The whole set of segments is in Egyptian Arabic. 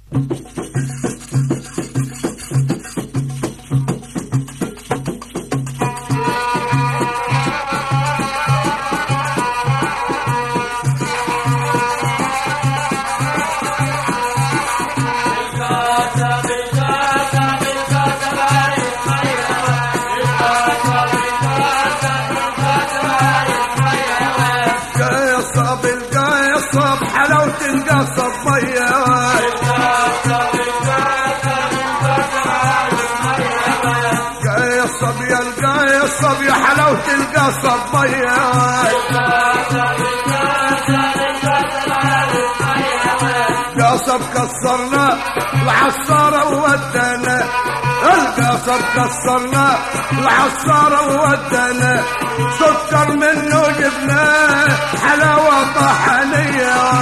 قصب القصب حلاوة القصب مية قصب يا القصب يا حلاوة القصب مية قصب كسرنا العصارة وودنا القصب كسرنا العصارة وودنا سكر منه جبناه حلاوة طحنية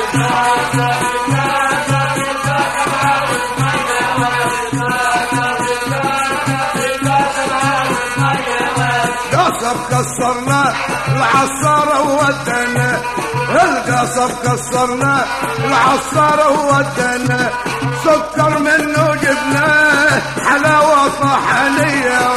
قصب كسرنا العصارة وودنا القصب كسرنا العصارة وودنا سكر منه جبناه حلاوة طحنية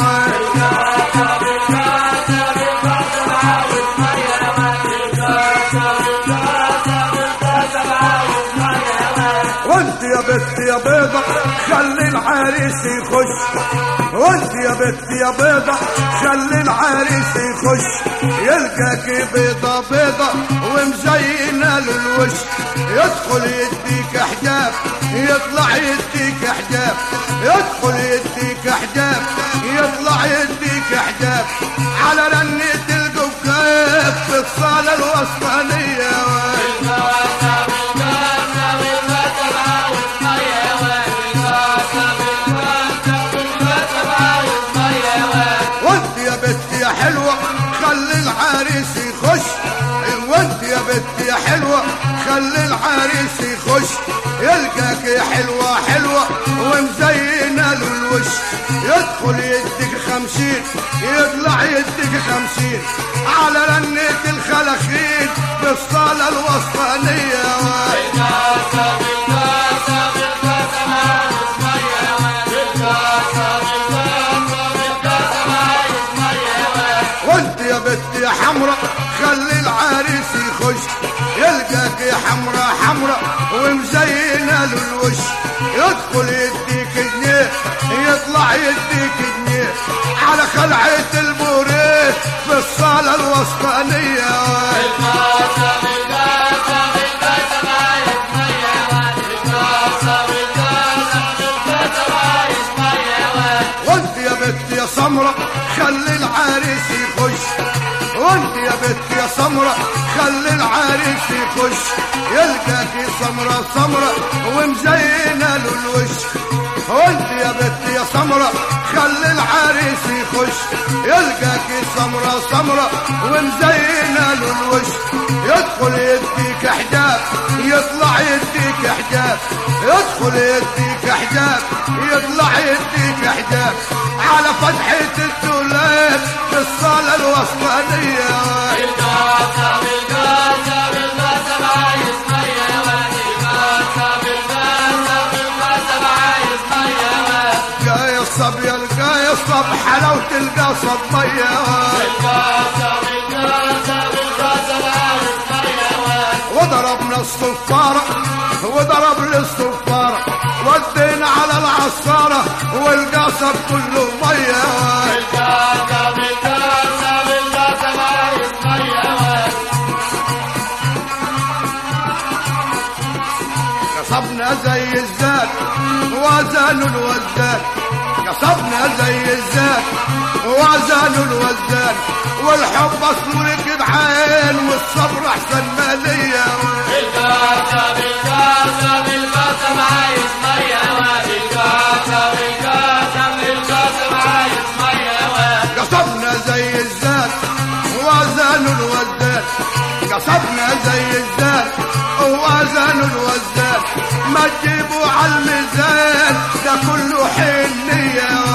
وانت يا بنت يا بيضة خلي العريس يخش وانت يا بنت يا بيضة خلي العريس يخش يلقاك بيضة بيضة ومزينة للوش يدخل يديك حجاب يطلع يديك حجاب يدخل يديك حجاب يطلع يديك حجاب على رنة القبقاب في الصالة الوسطانية وانت يا بنت يا حلوة خلي العريس يخش وانت يا بنت يا حلوة خلي العريس يخش يلقاك يا حلوة حلوة ومزينة له الوش يدخل يديك خمسين يطلع يديك خمسين على رنة الخلاخين بالصالة الوسطانية وانت يا بنت يا حمرا خلي العريس يخش يلقاك يا حمرا حمرا ومزينه له الوش يدخل يديك جنيه يطلع يديك جنيه على خلعة البوريه في الصالة الوسطانية وانت يا بنت يا سمرة خلي العريس يخش وانت يا بنت يا سمرة خلي العريس يخش يلقاك سمرة سمرة ومزينة له الوش وانت يا بنت يا سمرة خلي العريس يخش يلقاك سمرة سمرة ومزينة له الوش يدخل يديك حجاب يطلع يديك حجاب يدخل يديك حجاب يطلع يديك حجاب على فتحة الدولاب في الصالة الوسطانية قايصب يا القايصب حلاوة القصب مية وضربنا الصفارة وضرب للصفارة ودينا على العصارة والقصب كله مية قصبنا زي الزاد وزن الوزان قصبنا زي الزاد وزن الوزان والحب اصله جدعان والصبر احسن ماليه قصبنا زي الزاد وزن الوزان قصبنا زي الزاد وزن الوزان ما تجيبوا على الميزان ده كله حنيه